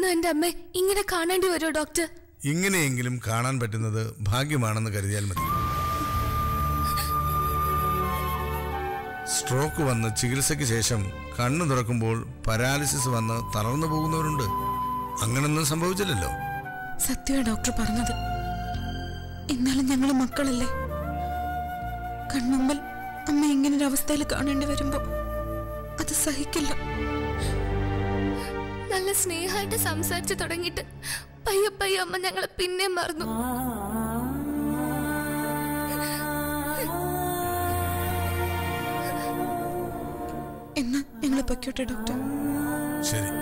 എന്റെ അമ്മ ഇങ്ങനെ കാണേണ്ടി വരുമോ ഡോക്ടർ ഇങ്ങനെയെങ്കിലും കാണാൻ പറ്റുന്നത് ഭാഗ്യമാണെന്ന് കരുതിയാൽ മതി സ്ട്രോക്ക് വന്ന് ചികിത്സയ്ക്ക് ശേഷം കണ്ണു തുറക്കുമ്പോൾ പരാലിസിസ് വന്ന് തളർന്നു പോകുന്നവരുണ്ട് അങ്ങനൊന്നും സംഭവിച്ചില്ലല്ലോ സത്യമാണ് ഡോക്ടർ പറഞ്ഞത് എന്നാലും ഞങ്ങൾ മക്കളല്ലേ കൺമുമ്പിൽ അമ്മ ഇങ്ങനൊരു അവസ്ഥയിൽ കാണേണ്ടി വരുമ്പോ അത് സഹിക്കില്ല നല്ല സ്നേഹമായിട്ട് സംസാരിച്ചു തുടങ്ങിയിട്ട് പയ്യെ പയ്യെ അമ്മ ഞങ്ങളെ പിന്നെ മറന്നു എന്നാ ഞങ്ങൾ പൊയ്ക്കോട്ടെ ഡോക്ടർ ശരി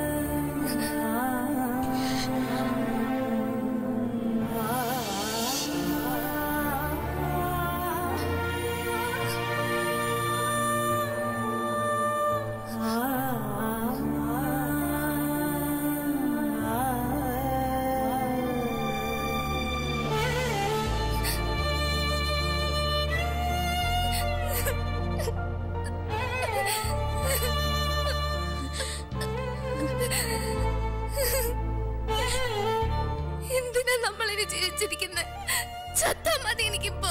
എന്തിനാ നമ്മളിനി ജീവിച്ചിരിക്കുന്നത് ചത്താ മതി എനിക്കിപ്പോ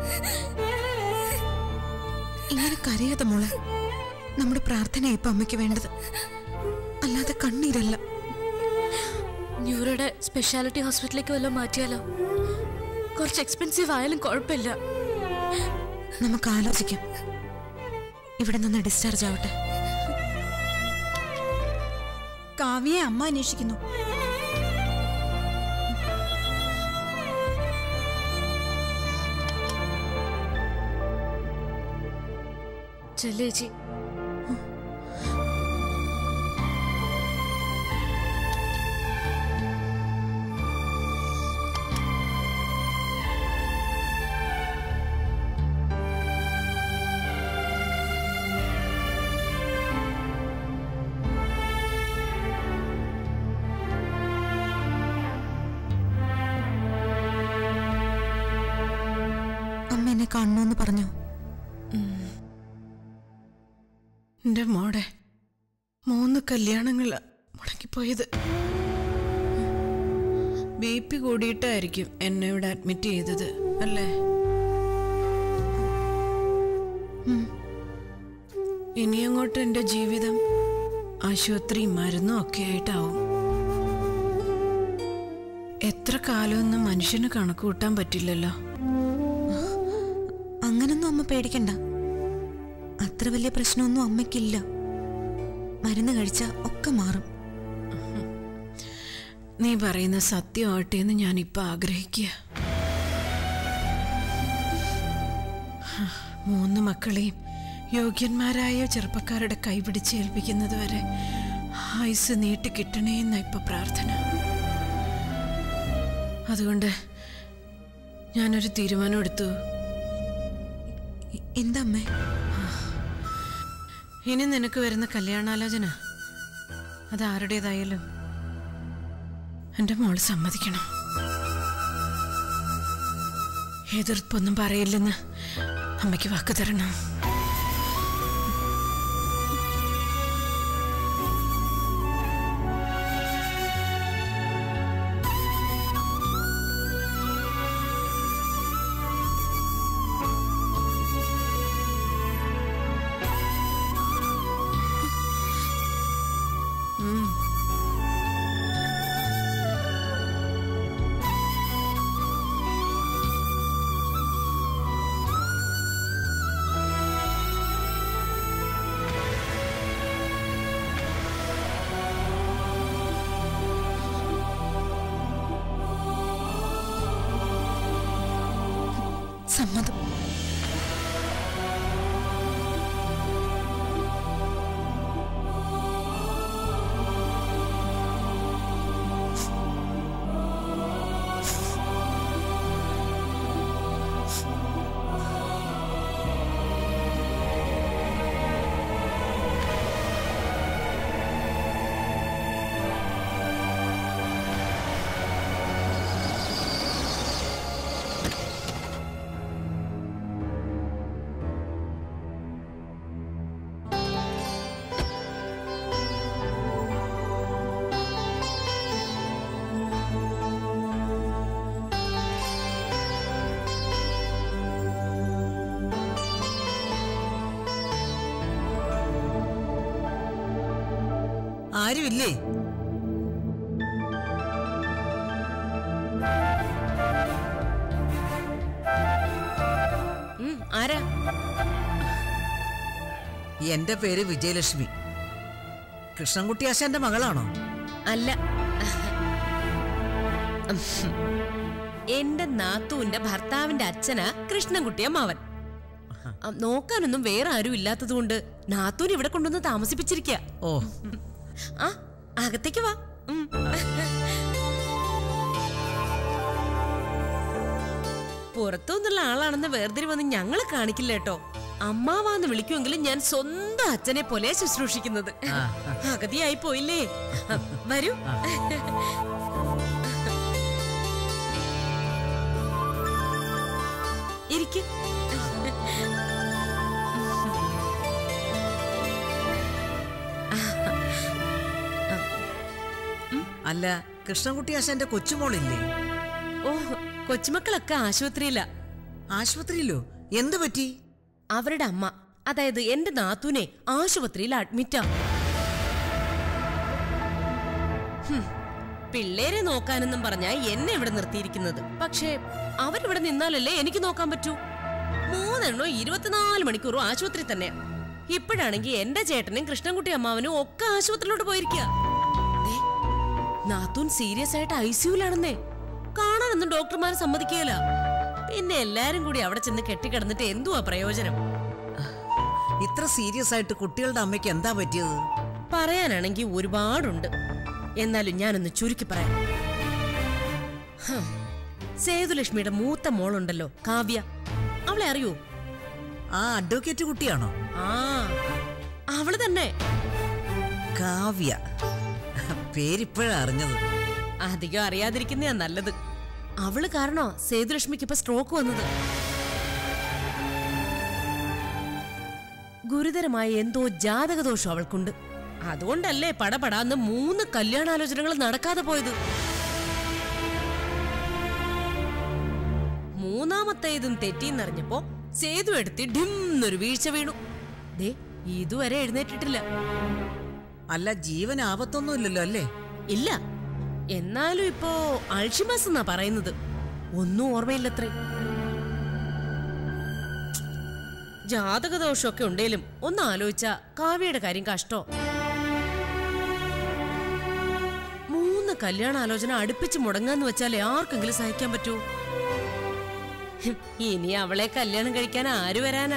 ഇങ്ങനെ കരയാതെ മോളെ നമ്മുടെ പ്രാർത്ഥന ഇപ്പൊ അമ്മയ്ക്ക് വേണ്ടത് അല്ലാതെ കണ്ണീരല്ല ന്യൂറോയുടെ സ്പെഷ്യാലിറ്റി ഹോസ്പിറ്റലിലേക്ക് വല്ലതും മാറ്റിയാലോ കുറച്ച് എക്സ്പെൻസീവ് ആയാലും കുഴപ്പമില്ല നമുക്ക് ആലോചിക്കാം ഇവിടെ നിന്ന് ഡിസ്ചാർജ് ആവട്ടെ കാവ്യയെ അമ്മ അന്വേഷിക്കുന്നു ചെല്ലേച്ചി അമ്മ എന്നെ കാണണമെന്ന് പറഞ്ഞു എന്റെ മോടെ മൂന്ന് കല്യാണങ്ങൾ മുടങ്ങിപ്പോയത് ബി പി കൂടിയിട്ടായിരിക്കും എന്നെ ഇവിടെ അഡ്മിറ്റ് ചെയ്തത് അല്ലേ ഉം. ഇനി അങ്ങോട്ട് എൻ്റെ ജീവിതം ആശുപത്രിയും മരുന്നും ഒക്കെ ആയിട്ടാവും എത്ര കാലമൊന്നും മനുഷ്യന് കണക്ക് കൂട്ടാൻ പറ്റില്ലല്ലോ അങ്ങനൊന്നും അമ്മ പേടിക്കണ്ട അത്ര വലിയ പ്രശ്നമൊന്നും അമ്മയ്ക്കില്ല മരുന്ന് കഴിച്ചാ ഒക്കെ മാറും നീ പറയുന്ന സത്യമാവട്ടെ എന്ന് ഞാനിപ്പോ ആഗ്രഹിക്കുക ഹാ, മൂന്ന് മക്കളെയും യോഗ്യന്മാരായ ചെറുപ്പക്കാരുടെ കൈപിടിച്ച് ഏൽപ്പിക്കുന്നത് വരെ ആയുസ് നീട്ടി കിട്ടണേ എന്ന ഇപ്പൊ പ്രാർത്ഥന അതുകൊണ്ട് ഞാനൊരു തീരുമാനം എടുത്തു എ- എന്താ അമ്മേ ഇനി നിനക്ക് വരുന്ന കല്യാണാലോചന അത് ആരുടേതായാലും എൻ്റെ മോൾ സമ്മതിക്കണം എതിർപ്പൊന്നും പറയില്ലെന്ന് അമ്മയ്ക്ക് വാക്ക് തരണം ഉം. സമ്മതം ആരുമില്ലേ ഉം, ആരാ എന്റെ പേര് വിജയലക്ഷ്മി കൃഷ്ണൻകുട്ടി ആശാന്റെ മകളാണോ അല്ല എന്റെ നാത്തൂന്റെ ഭർത്താവിന്റെ അച്ഛനാ കൃഷ്ണൻകുട്ടി അമ്മാവൻ ആ, നോക്കാനൊന്നും വേറെ ആരും ഇല്ലാത്തത് കൊണ്ട് നാത്തൂൻ ഇവിടെ കൊണ്ടുവന്ന് താമസിപ്പിച്ചിരിക്ക ഓ ആ അകത്തേക്ക് വാ ഉം. പുറത്തുനിന്നുള്ള ആളാണെന്ന് വേർതിരിവൊന്നും ഞങ്ങള് കാണിക്കില്ല കേട്ടോ അമ്മാവാന്ന് വിളിക്കുമെങ്കിലും ഞാൻ സ്വന്തം അച്ഛനെ പോലെ ശുശ്രൂഷിക്കുന്നത് അഗതിയായി പോയില്ലേ ആ, വരൂ ഇരിക്ക് അല്ല കൃഷ്ണൻകുട്ടി ആശാന്റെ കൊച്ചുമോളില്ലേ ഓ കൊച്ചുമക്കളൊക്കെ ആശുപത്രിയിലാ ആശുപത്രിയിലോ എന്തു പറ്റി അവരുടെ അമ്മ അതായത് എന്റെ നാത്തൂനെ ആശുപത്രിയിൽ അഡ്മിറ്റാ ഹും, പിള്ളേരെ നോക്കാനെന്നും പറഞ്ഞാ എന്നെ ഇവിടെ നിർത്തിയിരിക്കുന്നത് പക്ഷേ അവരിവിടെ നിന്നാലല്ലേ എനിക്ക് നോക്കാൻ പറ്റൂ മൂന്നെണ്ണോ ഇരുപത്തിനാല് മണിക്കൂറും ആശുപത്രി തന്നെയാ ഇപ്പോഴാണെങ്കിൽ എന്റെ ചേട്ടനും കൃഷ്ണൻകുട്ടി അമ്മാവനും ഒക്കെ ആശുപത്രിയിലോട്ട് പോയിരിക്കുക നാത്തൂൻ സീരിയസ് ആയിട്ട് ഐ സിയുലാണെന്നേ കാണാനൊന്നും ഡോക്ടർമാരെ സമ്മതിക്കുകയില്ല പിന്നെ എല്ലാരും കൂടി അവിടെ ചെന്ന് കെട്ടിക്കിടന്നിട്ട് എന്തുവാ പ്രയോജനം ഇത്ര സീരിയസ് ആയിട്ട് കുട്ടികളുടെ അമ്മയ്ക്ക് എന്താ പറ്റിയത് പറയാനാണെങ്കിൽ ഒരുപാടുണ്ട് എന്നാലും ഞാനൊന്ന് ചുരുക്കി പറയാം ഹം. സേതുലക്ഷ്മിയുടെ മൂത്ത മോളുണ്ടല്ലോ കാവ്യ അവളെ അറിയോ ആ അഡ്വക്കേറ്റ് കുട്ടിയാണോ ആ അവള് തന്നെ കാവ്യ പേരിപ്പോഴാ അറിഞ്ഞത് അധികം അറിയാതിരിക്കുന്നതാ നല്ലത് അവള് കാരണോ സേതുലക്ഷ്മിക്ക് ഇപ്പൊ സ്ട്രോക്ക് വന്നത് ഗുരുതരമായ എന്തോ ജാതകദോഷം അവൾക്കുണ്ട് അതുകൊണ്ടല്ലേ പടപടാന്ന് മൂന്ന് കല്യാണാലോചനകൾ നടക്കാതെ പോയത് മൂന്നാമത്തേതും തെറ്റിന്നറിഞ്ഞപ്പോ സേതു എടുത്ത് ഡിന്നൊരു വീഴ്ച വീണു ദേ ഇതുവരെ എഴുന്നേറ്റിട്ടില്ല അല്ല ജീവൻ ആപത്തൊന്നുമില്ലല്ലോ അല്ലേ ഇല്ല എന്നാലും ഇപ്പോ അൾഷിമസ് എന്നാ പറയുന്നത് ഒന്നും ഓർമ്മയില്ലത്രേ ജാതകദോഷമൊക്കെ ഉണ്ടേലും ഒന്ന് ആലോചിച്ച കാവ്യയുടെ കാര്യം കഷ്ടോ മൂന്ന് കല്യാണാലോചന അടുപ്പിച്ച് മുടങ്ങാന്ന് വെച്ചാലേ ആർക്കെങ്കിലും സഹിക്കാൻ പറ്റൂ ഹും, ഇനി അവളെ കല്യാണം കഴിക്കാൻ ആര് വരാനാ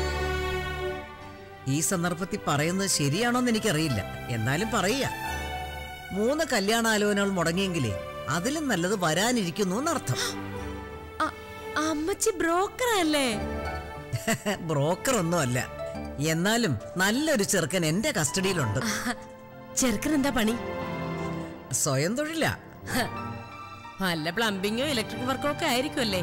ഈ സന്ദർഭത്തിൽ പറയുന്നത് ശരിയാണോന്ന് എനിക്കറിയില്ല എന്നാലും പറയുക മൂന്ന് കല്യാണാലോചനകൾ മുടങ്ങിയെങ്കിലേ അതിലും നല്ലത് വരാനിരിക്കുന്നു എന്നർത്ഥം അ- അമ്മച്ചി ബ്രോക്കറല്ലേ ബ്രോക്കർ ഒന്നുമല്ല എന്നാലും നല്ലൊരു ചെറുക്കൻ എന്റെ കസ്റ്റഡിയിലുണ്ട് ചെറുക്കൻ എന്താ പണി സ്വയം തൊഴിലാ ഹ, വല്ല പ്ലംബിങ്ങോ ഇലക്ട്രിക് വർക്കോ ഒക്കെ ആയിരിക്കുമല്ലേ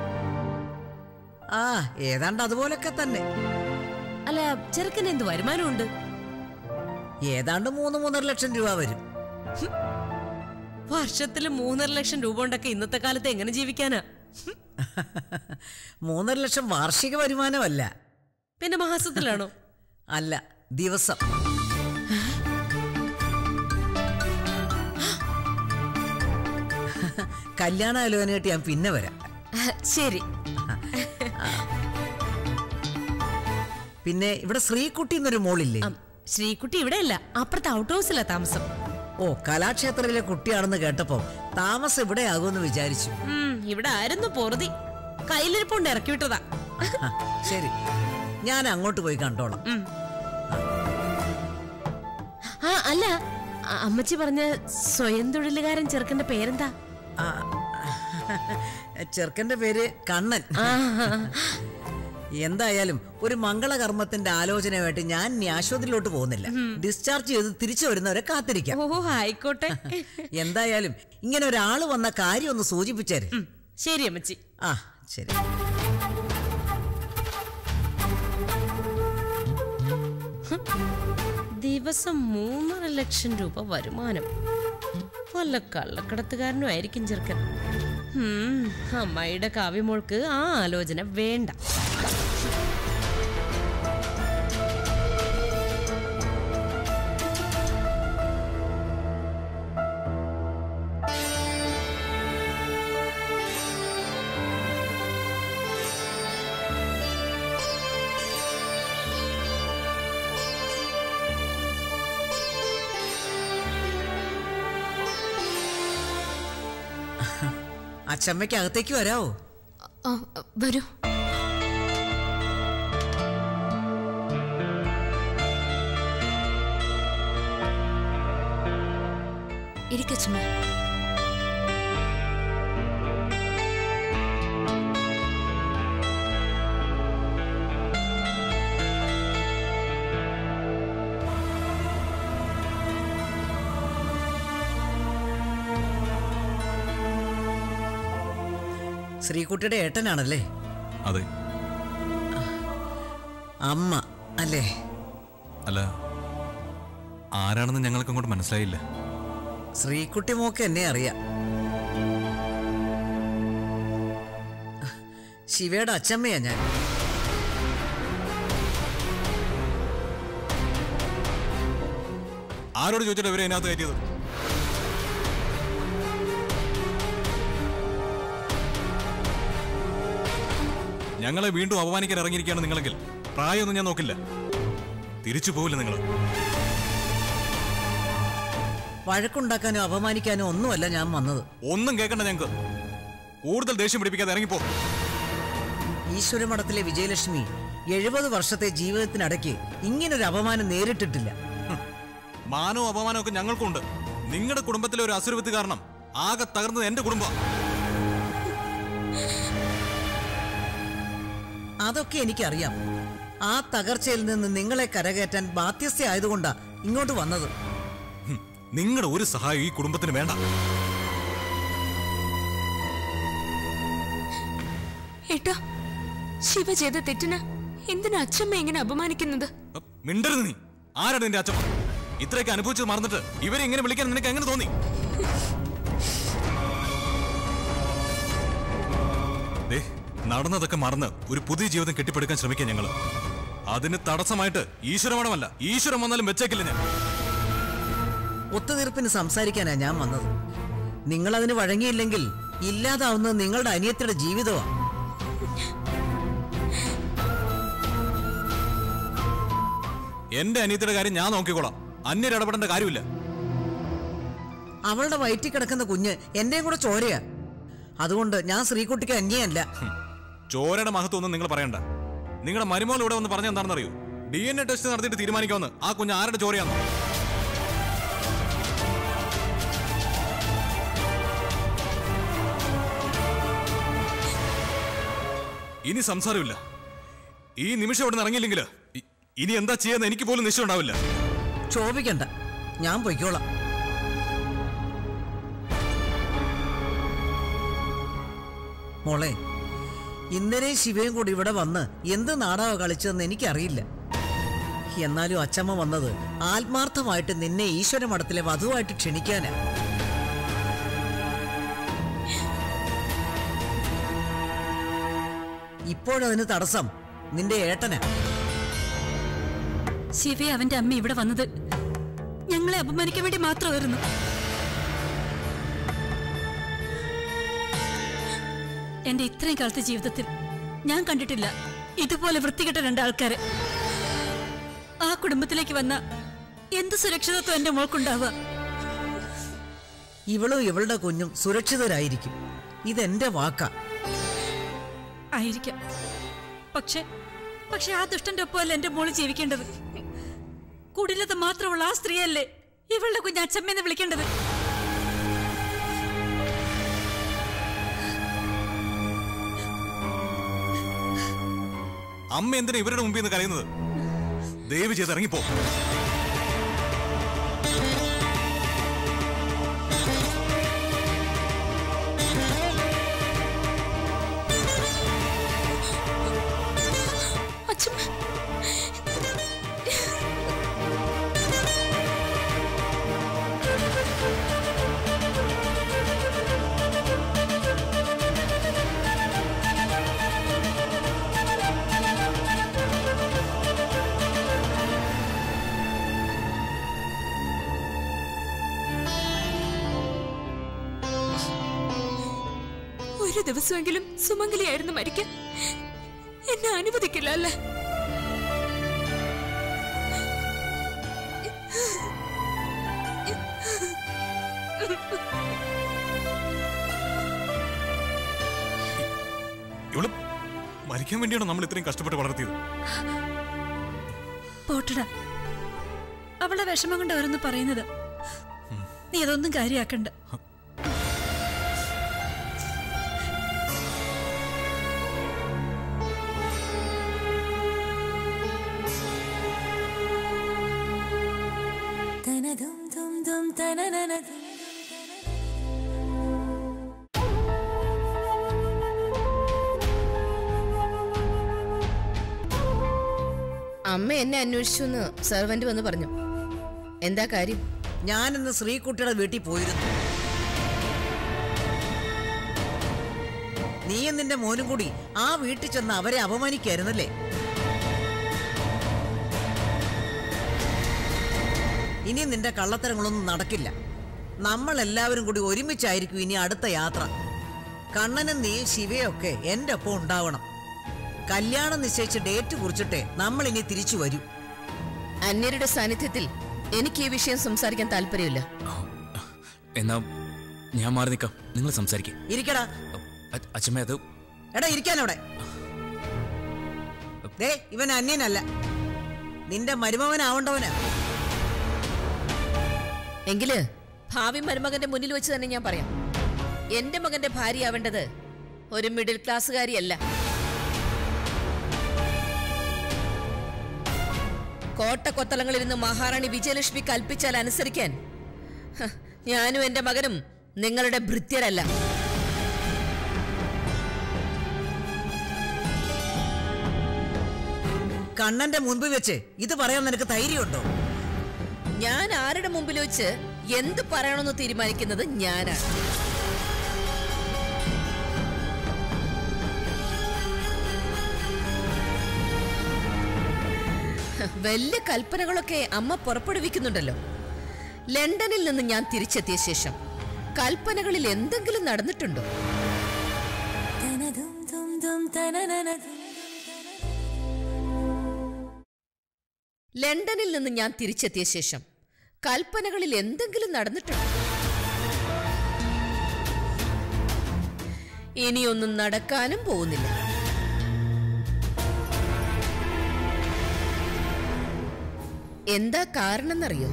ആ ഏതാണ്ട് അതുപോലൊക്കെ തന്നെ അല്ല ചെറുക്കന് എന്ത് വരുമാനമുണ്ട് ഏതാണ്ട് മൂന്ന് മൂന്നര ലക്ഷം രൂപ വരും വർഷത്തിൽ മൂന്നര ലക്ഷം രൂപ കൊണ്ടൊക്കെ ഇന്നത്തെ കാലത്ത് എങ്ങനെ ജീവിക്കാനാ മൂന്നര ലക്ഷം വാർഷിക വരുമാനമല്ല പിന്നെ മാസത്തിലാണോ അല്ല ദിവസം കല്യാണാലോചനയായിട്ട് ഞാൻ പിന്നെ വരാം ശരി പിന്നെ ഇവിടെ ശ്രീകുട്ടി എന്നൊരു മോളില്ലേ അം, ശ്രീകുട്ടി ഇവിടെയല്ല അപ്പുറത്തെ ഔട്ട് ഹൗസിലാ താമസം ഓ കലാക്ഷേത്രത്തിലെ കുട്ടിയാണെന്ന് കേട്ടപ്പോ താമസം ഇവിടെ ആകുമെന്ന് വിചാരിച്ചു ഉം, ഇവിടെ ആയിരുന്നു പൊറുതി കയ്യിലിരിപ്പുണ്ട് ഇറക്കി വിട്ടതാ ആ, ശരി ഞാൻ അങ്ങോട്ട് പോയി കണ്ടോളാം ഉം. ആ അല്ല അ- അമ്മച്ചി പറഞ്ഞ സ്വയം തൊഴിലുകാരൻ ചെറുക്കന്റെ പേരെന്താ ആ, ചെറുക്കന്റെ പേര് കണ്ണൻ ആ എന്തായാലും ഒരു മംഗളകർമ്മത്തിന്റെ ആലോചനയുമായിട്ട് ഞാൻ ഇനി ആശുപത്രിയിലോട്ട് പോകുന്നില്ല ഡിസ്ചാർജ് ചെയ്ത് തിരിച്ചു വരുന്നവരെ കാത്തിരിക്കാം ഓ ആയിക്കോട്ടെ എന്തായാലും ഇങ്ങനെ ഒരാള് വന്ന കാര്യം ഒന്ന് സൂചിപ്പിച്ചേര് ഉം, ശരി അമ്മച്ചി ആ ശരി ദിവസം മൂന്നര ലക്ഷം രൂപ വരുമാനം വല്ല കള്ളക്കടത്തുകാരനും ആയിരിക്കും ചെറുക്കൻ ഉം, അമ്മായിയുടെ കാവ്യമോൾക്ക് ആ ആലോചന വേണ്ട അച്ചമ്മയ്ക്ക് അകത്തേക്ക് വരാവോ ആ, വരൂ ഇരിക്കച്ചമ്മ ശ്രീകുട്ടിയുടെ ഏട്ടനാണല്ലേ അതെ അമ്മ അല്ലേ അല്ല ആരാണെന്ന് ഞങ്ങൾക്ക് അങ്ങോട്ട് മനസ്സിലായില്ല ശ്രീകുട്ടി മോക്ക് എന്നെ അറിയാം ശിവയുടെ അച്ചമ്മയാ ഞാൻ ആരോട് ചോദിച്ചിട്ട് ഇവരെ അതിനകത്ത് കയറ്റിയത് ഞങ്ങളെ വീണ്ടും അപമാനിക്കാൻ ഇറങ്ങിയിരിക്കുകയാണ് നിങ്ങളെങ്കിൽ പ്രായമൊന്നും ഞാൻ നോക്കില്ല തിരിച്ചു പോവില്ല നിങ്ങൾ വഴക്കുണ്ടാക്കാനോ അപമാനിക്കാനോ ഒന്നുമല്ല ഞാൻ വന്നത് ഒന്നും കേൾക്കണ്ട ഞങ്ങൾക്ക് കൂടുതൽ ദേഷ്യം പിടിപ്പിക്കാതെ ഇറങ്ങിപ്പോ ഈശ്വരമഠത്തിലെ വിജയലക്ഷ്മി എഴുപത് വർഷത്തെ ജീവിതത്തിനിടയ്ക്ക് ഇങ്ങനൊരു അപമാനം നേരിട്ടിട്ടില്ല മാനവും അപമാനവും ഒക്കെ ഞങ്ങൾക്കുണ്ട് നിങ്ങളുടെ കുടുംബത്തിലെ ഒരു അസുരവിത്ത് കാരണം ആകെ തകർന്നത് എന്റെ കുടുംബം അതൊക്കെ എനിക്കറിയാം ആ തകർച്ചയിൽ നിന്ന് നിങ്ങളെ കരകയറ്റാൻ ബാധ്യസ്ഥയായതുകൊണ്ടാ ഇങ്ങോട്ട് വന്നത് നിങ്ങളുടെ ഒരു സഹായം ഈ കുടുംബത്തിന് വേണ്ട ഏട്ടാ ശിവ ചെയ്ത തെറ്റിന് എന്തിനാ അച്ഛമ്മ ഇങ്ങനെ അപമാനിക്കുന്നത് അ, മിണ്ടരുത് നീ ആരാണ് നിന്റെ അച്ഛൻ ഇത്രയൊക്കെ അനുഭവിച്ചത് മറന്നിട്ട് ഇവരെ ഇങ്ങനെ വിളിക്കാൻ നിനക്ക് എങ്ങനെ തോന്നി ദേ, നടന്നതൊക്കെ മറന്ന് ഒരു പുതിയ ജീവിതം കെട്ടിപ്പടുക്കാൻ ശ്രമിക്കാം ഞങ്ങള് അതിന് തടസ്സമായിട്ട് ഈശ്വരമണമല്ല ഈശ്വരം വന്നാലും വെച്ചേക്കില്ല ഞാൻ ഒത്തുതീർപ്പിന് സംസാരിക്കാനാ ഞാൻ വന്നത് നിങ്ങളതിന് വഴങ്ങിയില്ലെങ്കിൽ ഇല്ലാതാവുന്നത് നിങ്ങളുടെ അനിയത്തിയുടെ ജീവിതമാണ് എന്റെ അനിയത്തിയുടെ കാര്യം ഞാൻ നോക്കിക്കോളാം അന്യരിടപെടേണ്ട കാര്യമില്ല അവളുടെ വയറ്റിൽ കിടക്കുന്ന കുഞ്ഞ് എന്റെയും കൂടെ ചോരയാ അതുകൊണ്ട് ഞാൻ ശ്രീകുട്ടിക്ക് അന്യയല്ല ചോരയുടെ മഹത്വം ഒന്നും നിങ്ങൾ പറയണ്ട നിങ്ങളുടെ മരുമോൾ ഇവിടെ വന്ന് പറഞ്ഞ എന്താണെന്ന് അറിയൂ ഡി എൻ എ ടെസ്റ്റ് നടത്തിയിട്ട് തീരുമാനിക്കാമെന്ന് ആ കുഞ്ഞ് ആരുടെ ചോരയാന്ന് ഇനി സംസാരമില്ല ഈ നിമിഷം ഇവിടെ നിന്ന് ഇറങ്ങിയില്ലെങ്കിൽ ഇ- ഇനി എന്താ ചെയ്യാന്ന് എനിക്ക് പോലും നിശ്ചയം ഉണ്ടാവില്ല ക്ഷോഭിക്കണ്ട ഞാൻ പൊയ്ക്കോളാം മോളെ ഇന്നലെ ശിവയും കൂടി ഇവിടെ വന്ന് എന്ത് നാടക കളിച്ചതെന്ന് എനിക്കറിയില്ല എന്നാലും അച്ചമ്മ വന്നത് ആത്മാർത്ഥമായിട്ട് നിന്നെ ഈശ്വര മഠത്തിലെ വധുവായിട്ട് ക്ഷണിക്കാനാ ഇപ്പോഴതിന് തടസ്സം നിന്റെ ഏട്ടനാ ശിവയെ അവന്റെ അമ്മ ഇവിടെ വന്നത് ഞങ്ങളെ അപമാനിക്കാൻ വേണ്ടി മാത്രമായിരുന്നു എന്റെ ഇത്രയും കാലത്തെ ജീവിതത്തിൽ ഞാൻ കണ്ടിട്ടില്ല ഇതുപോലെ വൃത്തികെട്ട രണ്ടാൾക്കാരെ ആ കുടുംബത്തിലേക്ക് വന്ന എന്ത് സുരക്ഷിതത്വം എന്റെ മോൾക്കുണ്ടാവുക ഇവളും ഇവളുടെ കുഞ്ഞും സുരക്ഷിതരായിരിക്കും ഇതെന്റെ വാക്കാ ആയിരിക്കാം പക്ഷെ പക്ഷെ ആ ദുഷ്ടന്റെ ഒപ്പമല്ല എന്റെ മോള് ജീവിക്കേണ്ടത് കുടിലത മാത്രമുള്ള ആ സ്ത്രീയല്ലേ ഇവളുടെ കുഞ്ഞ് അച്ഛമ്മയെന്ന് വിളിക്കേണ്ടത് അമ്മ എന്തിനാ ഇവരുടെ മുമ്പിൽ നിന്ന് കരയുന്നത് ദയവ് ചെയ്ത് ഇറങ്ങിപ്പോ അച്ഛമ്മ ഒരു ദിവസമെങ്കിലും സുമംഗലിയായിരുന്നു മരിക്കാൻ എന്നെ അനുവദിക്കില്ല അല്ലേ പഠിക്കാൻ വേണ്ടിയാണ് നമ്മൾ ഇത്രയും കഷ്ടപ്പെട്ട് വളർത്തിയത് പോട്ടട അവളുടെ വിഷമം കൊണ്ട് അവരൊന്ന് പറയുന്നത് നീ അതൊന്നും കാര്യാക്കണ്ട അമ്മ എന്നെ അന്വേഷിച്ചു എന്ന് സെർവന്റ് വന്ന് പറഞ്ഞു എന്താ കാര്യം ഞാൻ ഇന്ന് ശ്രീകുട്ടിയുടെ വീട്ടിൽ പോയിരുന്നു നീയും നിന്റെ മോനും കൂടി ആ വീട്ടിൽ ചെന്ന് അവരെ അപമാനിക്കായിരുന്നല്ലേ ഇനി നിന്റെ കള്ളത്തരങ്ങളൊന്നും നടക്കില്ല നമ്മൾ എല്ലാവരും കൂടി ഒരുമിച്ചായിരിക്കും ഇനി അടുത്ത യാത്ര കണ്ണനും നീ ശിവയൊക്കെ എന്റെ ഒപ്പം ഉണ്ടാവണം കല്യാണം നിശ്ചയിച്ച് ഡേറ്റ് കുറിച്ചിട്ടേ നമ്മൾ ഇനി തിരിച്ചു വരൂ അന്യരുടെ സാന്നിധ്യത്തിൽ എനിക്ക് ഈ വിഷയം സംസാരിക്കാൻ താല്പര്യമില്ല എന്നാ ഞാൻ മാറി നിൽക്കാം നിങ്ങൾ സംസാരിക്കും ഇരിക്കടാ അച്ഛമ്മ അത് എടാ ഇരിക്കാനവിടെ ദേ ഇവൻ അന്യനല്ല നിന്റെ മരുമവനാവണ്ടവനാ എങ്കില് ഭാവി മരുമകന്റെ മുന്നിൽ വെച്ച് തന്നെ ഞാൻ പറയാം എന്റെ മകന്റെ ഭാര്യയാവേണ്ടത് ഒരു മിഡിൽ ക്ലാസ്സുകാരിയല്ല കോട്ടക്കൊത്തളങ്ങളിൽ നിന്ന് മഹാറാണി വിജയലക്ഷ്മി കൽപ്പിച്ചാൽ അനുസരിക്കാൻ ഹ, ഞാനും എന്റെ മകനും നിങ്ങളുടെ ഭൃത്യരല്ല കണ്ണന്റെ മുൻപ് വെച്ച് ഇത് പറയാൻ നിനക്ക് ധൈര്യമുണ്ടോ ഞാൻ ആരുടെ മുമ്പിൽ വെച്ച് എന്ത് പറയണമെന്ന് തീരുമാനിക്കുന്നത് ഞാനാണ് ഹ, വലിയ കൽപ്പനകളൊക്കെ അമ്മ പുറപ്പെടുവിക്കുന്നുണ്ടല്ലോ ലണ്ടനിൽ നിന്ന് ഞാൻ തിരിച്ചെത്തിയ ശേഷം കൽപ്പനകളിൽ എന്തെങ്കിലും നടന്നിട്ടുണ്ടോ ലണ്ടനിൽ നിന്ന് ഞാൻ തിരിച്ചെത്തിയ ശേഷം കൽപ്പനകളിൽ എന്തെങ്കിലും നടന്നിട്ടുണ്ടോ ഇനിയൊന്നും നടക്കാനും പോകുന്നില്ല എന്താ കാരണം എന്നറിയോ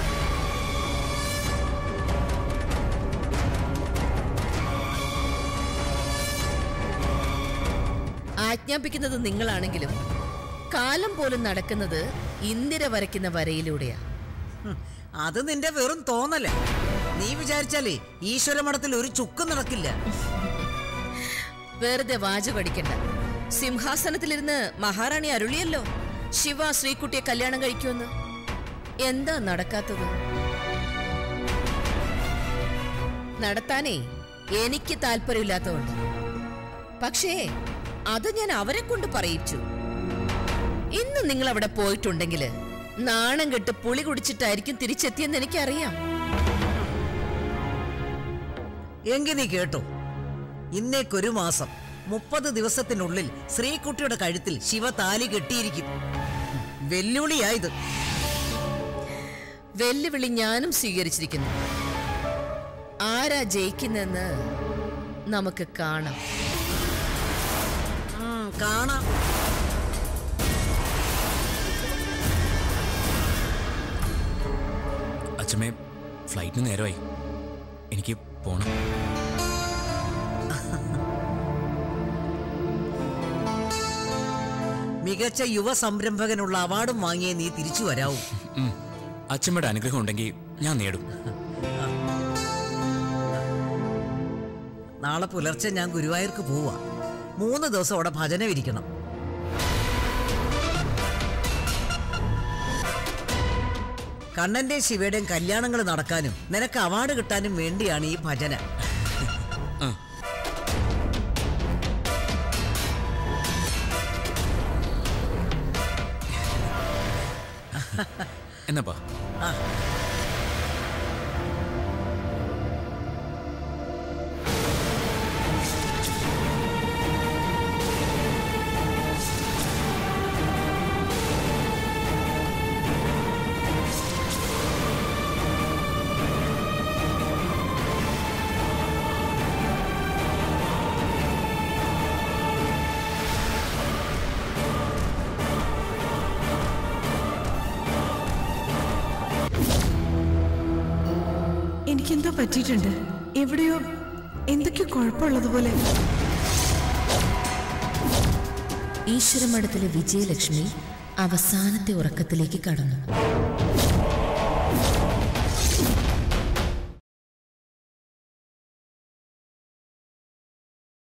ആജ്ഞാപിക്കുന്നത് നിങ്ങളാണെങ്കിലും കാലം പോലും നടക്കുന്നത് ഇന്ദിര വരയ്ക്കുന്ന വരയിലൂടെയാ ഹും, അത് നിന്റെ വെറും തോന്നലേ നീ വിചാരിച്ചാലേ ഈശ്വര മഠത്തിൽ ഒരു ചുക്കും നടക്കില്ല വെറുതെ വാചകടിക്കണ്ട സിംഹാസനത്തിലിരുന്ന് മഹാറാണി അരുളിയല്ലോ ശിവ ശ്രീകുട്ടിയെ കല്യാണം കഴിക്കുമെന്ന് എന്താ നടക്കാത്തത് നടത്താനേ എനിക്ക് താല്പര്യമില്ലാത്തതുകൊണ്ട് പക്ഷേ അത് ഞാൻ അവരെ കൊണ്ട് പറയിച്ചു ഇന്ന് നിങ്ങൾ അവിടെ പോയിട്ടുണ്ടെങ്കിൽ നാണം കെട്ട് പുളി കുടിച്ചിട്ടായിരിക്കും തിരിച്ചെത്തിയെന്ന് എനിക്കറിയാം എങ്കി നീ കേട്ടോ ഇന്നേക്കൊരു മാസം മുപ്പത് ദിവസത്തിനുള്ളിൽ ശ്രീകുട്ടിയുടെ കഴുത്തിൽ ശിവ താലി കെട്ടിയിരിക്കും വെല്ലുവിളിയായത് വെല്ലുവിളി ഞാനും സ്വീകരിച്ചിരിക്കുന്നു ആരാ ജയിക്കുന്നെന്ന് നമുക്ക് കാണാം ഉം, കാണാം അച്ഛമ്മേ ഫ്ലൈറ്റിന് നേരമായി എനിക്ക് പോണം മികച്ച യുവ സംരംഭകനുള്ള അവാർഡും വാങ്ങിയേ നീ തിരിച്ചു വരാവൂ ഉം. അച്ഛമ്മയുടെ അനുഗ്രഹം ഉണ്ടെങ്കിൽ ഞാൻ നേടും നാളെ പുലർച്ചെ ഞാൻ ഗുരുവായൂർക്ക് പോവാ മൂന്ന് ദിവസം അവിടെ ഭജനം ഇരിക്കണം കണ്ണന്റെയും ശിവയുടെയും കല്യാണങ്ങൾ നടക്കാനും നിനക്ക് അവാർഡ് കിട്ടാനും വേണ്ടിയാണ് ഈ ഭജന ആ എന്നപ്പാ ആ എനിക്കെന്തോ പറ്റിയിട്ടുണ്ട് എവിടെയോ എന്തൊക്കെയോ കുഴപ്പമുള്ളതുപോലെ ഈശ്വരമഠത്തിലെ വിജയലക്ഷ്മി അവസാനത്തെ ഉറക്കത്തിലേക്ക് കടന്നു